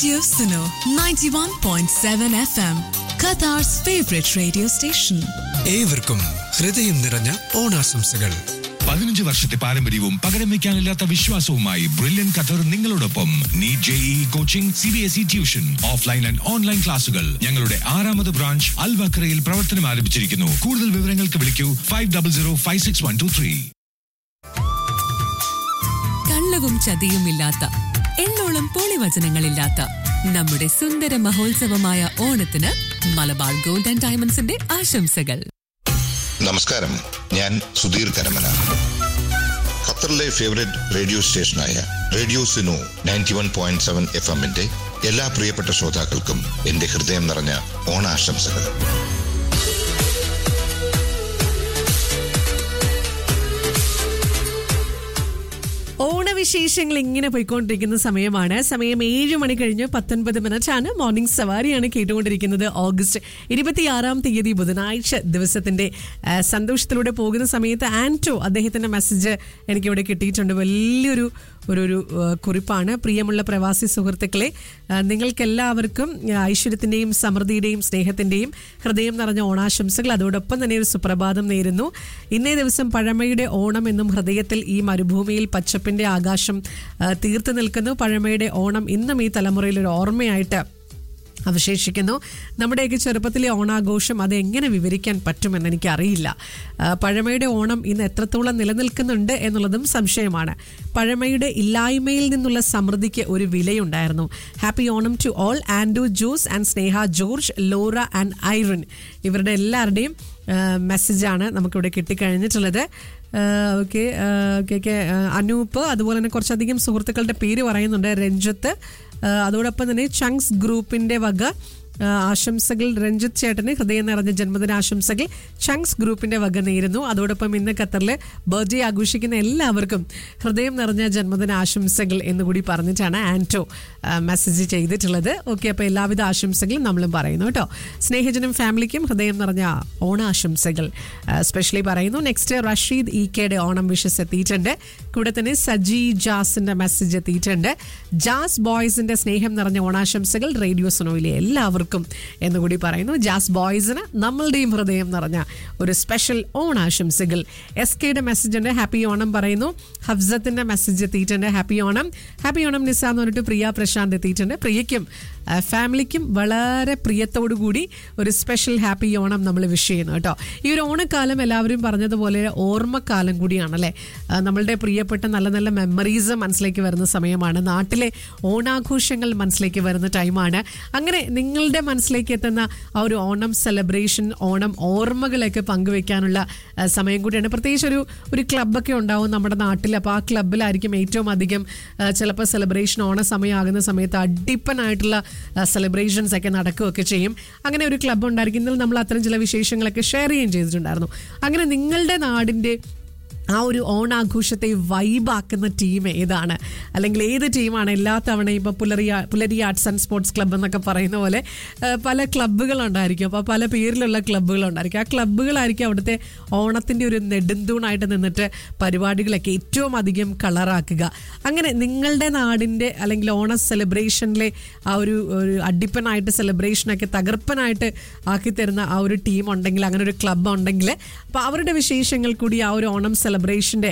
Radio Suno 91.7 FM, Qatar's favorite radio station. ഏവർക്കും ഹൃദയം നിറഞ്ഞ ഓണാശംസകൾ പതിനഞ്ച് വർഷത്തെ പാരമ്പര്യവും പകരം വെക്കാനില്ലാത്ത വിശ്വാസവുമായി ബ്രില്യൻ ഖത്തർ നിങ്ങളോടൊപ്പം NEET JEE coaching C B S E tuition offline and online ക്ലാസുകൾ ഞങ്ങളുടെ ആറാമത് ബ്രാഞ്ച് അൽവക്രയിൽ പ്രവർത്തനം ആരംഭിച്ചിരിക്കുന്നു കൂടുതൽ വിവരങ്ങൾക്ക് വിളിക്കൂ five double zero five six one two three കള്ളവും ചതിയുമില്ലാത്ത എണ്ണോളം പൊളിവചനങ്ങളില്ലാത്ത നമ്മുടെ സുന്ദര മഹോത്സവമായ ഓണത്തിന് മലബാർ ഗോൾഡ് ആൻഡ് ഡയമണ്ട്സിന്റെ ആശംസകൾ നമസ്കാരം ഞാൻ സുധീർ കരമന ഖത്തറിലെ ഫേവറേറ്റ് റേഡിയോ സ്റ്റേഷനായ radio Suno ninety one point seven F എമ്മിന്റെ എല്ലാ പ്രിയപ്പെട്ട ശ്രോതാക്കൾക്കും എന്റെ ഹൃദയം നിറഞ്ഞ ഓണാശംസകൾ ഓണവിശേഷങ്ങൾ ഇങ്ങനെ പോയിക്കൊണ്ടിരിക്കുന്ന സമയമാണ് സമയം ഏഴ് മണി കഴിഞ്ഞ് പത്തൊൻപത് മിനിറ്റ് ആണ് മോർണിംഗ് സവാരിയാണ് കേട്ടുകൊണ്ടിരിക്കുന്നത് ഓഗസ്റ്റ് ഇരുപത്തിയാറാം തീയതി ബുധനാഴ്ച ദിവസത്തിന്റെ ആ, സന്തോഷത്തിലൂടെ പോകുന്ന സമയത്ത് ആൻറ്റോ അദ്ദേഹത്തിന്റെ മെസ്സേജ് എനിക്കിവിടെ കിട്ടിയിട്ടുണ്ട് വലിയൊരു ഒരു ഒരു ആ, കുറിപ്പാണ് പ്രിയമുള്ള പ്രവാസി സുഹൃത്തുക്കളെ ആ, നിങ്ങൾക്കെല്ലാവർക്കും ആ, ഐശ്വര്യത്തിന്റെയും സമൃദ്ധിയുടെയും സ്നേഹത്തിന്റെയും ഹൃദയം നിറഞ്ഞ ഓണാശംസകൾ അതോടൊപ്പം തന്നെ ഒരു സുപ്രഭാതം നേരുന്നു ഇന്നേ ദിവസം പഴമയുടെ ഓണം എന്നും ഹൃദയത്തിൽ ഈ മരുഭൂമിയിൽ പച്ചപ്പിന്റെ ആകാശം ആ, തീർത്തു നിൽക്കുന്നു പഴമയുടെ ഓണം ഇന്നും ഈ തലമുറയിൽ ഒരു ഓർമ്മയായിട്ട് അവശേഷിക്കുന്നു നമ്മുടെയൊക്കെ ചെറുപ്പത്തിലെ ഓണാഘോഷം അത് എങ്ങനെ വിവരിക്കാൻ പറ്റുമെന്ന് എനിക്കറിയില്ല ആ, പഴമയുടെ ഓണം ഇന്ന് എത്രത്തോളം നിലനിൽക്കുന്നുണ്ട് എന്നുള്ളതും സംശയമാണ് പഴമയുടെ ഇല്ലായ്മയിൽ നിന്നുള്ള സമൃദ്ധിക്ക് ഒരു വിലയുണ്ടായിരുന്നു happy Onam to all and Jose and Sneha George Laura and Irene ഇവരുടെ എല്ലാവരുടെയും മെസ്സേജാണ് നമുക്കിവിടെ കിട്ടിക്കഴിഞ്ഞിട്ടുള്ളത് ഓക്കെ ഓക്കെ ഓക്കെ അനൂപ് അതുപോലെ തന്നെ കുറച്ചധികം സുഹൃത്തുക്കളുടെ പേര് പറയുന്നുണ്ട് രഞ്ജത്ത് ആ, അതോടൊപ്പം തന്നെ ചങ്സ് ഗ്രൂപ്പിന്റെ വക ആ, ആശംസകൾ രഞ്ജിത്ത് ചേട്ടന് ഹൃദയം നിറഞ്ഞ ജന്മദിനാശംസകൾ ചങ്സ് ഗ്രൂപ്പിന്റെ വക നേരുന്നു അതോടൊപ്പം ഇന്ന് ഖത്തറിൽ ബർത്ത്ഡേ ആഘോഷിക്കുന്ന എല്ലാവർക്കും ഹൃദയം നിറഞ്ഞ ജന്മദിനാശംസകൾ എന്നുകൂടി പറഞ്ഞിട്ടാണ് ആൻറ്റോ ആ, മെസ്സേജ് ചെയ്തിട്ടുള്ളത് ഓക്കെ അപ്പോൾ എല്ലാവിധ ആശംസകളും നമ്മളും പറയുന്നു കേട്ടോ സ്നേഹജനും ഫാമിലിക്കും ഹൃദയം നിറഞ്ഞ ഓണാശംസകൾ സ്പെഷ്യലി പറയുന്നു നെക്സ്റ്റ് റഷീദ് ഇ കെയുടെ ഓണം വിഷസ് എത്തിയിട്ടുണ്ട് കൂടെ തന്നെ സജി ജാസിന്റെ മെസ്സേജ് എത്തിയിട്ടുണ്ട് ജാസ് ബോയ്സിന്റെ സ്നേഹം നിറഞ്ഞ ഓണാശംസകൾ റേഡിയോ സുനോയിലെ എല്ലാവർക്കും എന്നുകൂടി പറയുന്നു ജാസ് ബോയ്സിന് നമ്മളുടെയും ഹൃദയം നിറഞ്ഞ ഒരു സ്പെഷ്യൽ ഓണാശംസകൾ എസ് കെയുടെ മെസ്സേജ് ഉണ്ട് ഹാപ്പി ഓണം പറയുന്നു ഹഫ്സത്തിന്റെ മെസ്സേജ് എത്തിയിട്ടുണ്ട് ഹാപ്പി ഓണം ഹാപ്പി ഓണം നിസ എന്ന് പറഞ്ഞിട്ട് പ്രിയ പ്രശാന്ത് എത്തിയിട്ടുണ്ട് പ്രിയയ്ക്കും ആ, ഫാമിലിക്കും വളരെ പ്രിയത്തോടു കൂടി ഒരു സ്പെഷ്യൽ ഹാപ്പി ഓണം നമ്മൾ വിഷ് ചെയ്യുന്നു കേട്ടോ ഈ ഒരു ഓണക്കാലം എല്ലാവരും പറഞ്ഞതുപോലെ ഓർമ്മക്കാലം കൂടിയാണല്ലേ ആ, നമ്മളുടെ പ്രിയപ്പെട്ട നല്ല നല്ല മെമ്മറീസ് മനസ്സിലേക്ക് വരുന്ന സമയമാണ് നാട്ടിലെ ഓണാഘോഷങ്ങൾ മനസ്സിലേക്ക് വരുന്ന ടൈമാണ് അങ്ങനെ നിങ്ങളുടെ മനസ്സിലേക്ക് എത്തുന്ന ആ ഒരു ഓണം സെലിബ്രേഷൻ ഓണം ഓർമ്മകളൊക്കെ പങ്കുവെക്കാനുള്ള ആ, സമയം കൂടിയാണ് പ്രത്യേകിച്ച് ഒരു ഒരു ക്ലബ്ബൊക്കെ ഉണ്ടാവും നമ്മുടെ നാട്ടിൽ അപ്പോൾ ആ ക്ലബ്ബിലായിരിക്കും ഏറ്റവും അധികം ആ, ചിലപ്പോൾ സെലിബ്രേഷൻ ഓണ സമയമാകുന്ന സമയത്ത് അടിപ്പനായിട്ടുള്ള സെലിബ്രേഷൻസ് ഒക്കെ നടക്കുകയൊക്കെ ചെയ്യും അങ്ങനെ ഒരു ക്ലബ്ബ് ഉണ്ടായിരിക്കും ഇന്നലെ നമ്മൾ അത്തരം ചില വിശേഷങ്ങളൊക്കെ ഷെയർ ചെയ്യുകയും ചെയ്തിട്ടുണ്ടായിരുന്നു അങ്ങനെ നിങ്ങളുടെ നാടിൻ്റെ ആ ഒരു ഓണാഘോഷത്തെ വൈബാക്കുന്ന ടീം ഏതാണ് അല്ലെങ്കിൽ ഏത് ടീമാണ് എല്ലാ തവണയും ഇപ്പോൾ പുലരി പുലരി ആർട്സ് ആൻഡ് സ്പോർട്സ് ക്ലബ്ബ് എന്നൊക്കെ പറയുന്ന പോലെ ആ, പല ക്ലബ്ബുകളുണ്ടായിരിക്കും അപ്പോൾ പല പേരിലുള്ള ക്ലബ്ബുകളുണ്ടായിരിക്കും ആ ക്ലബ്ബുകളായിരിക്കും അവിടുത്തെ ഓണത്തിൻ്റെ ഒരു നെടുന്തൂണായിട്ട് നിന്നിട്ട് പരിപാടികളൊക്കെ ഏറ്റവും അധികം കളറാക്കുക അങ്ങനെ നിങ്ങളുടെ നാടിൻ്റെ അല്ലെങ്കിൽ ഓണ സെലിബ്രേഷനിലെ ആ ഒരു ഒരു അടിപ്പനായിട്ട് സെലിബ്രേഷനൊക്കെ തകർപ്പനായിട്ട് ആക്കി തരുന്ന ആ ഒരു ടീം ഉണ്ടെങ്കിൽ അങ്ങനെ ഒരു ക്ലബ്ബ് ഉണ്ടെങ്കിൽ അപ്പോൾ അവരുടെ വിശേഷങ്ങൾ കൂടി ആ ഒരു ഓണം സെലിബ്രേഷൻ്റെ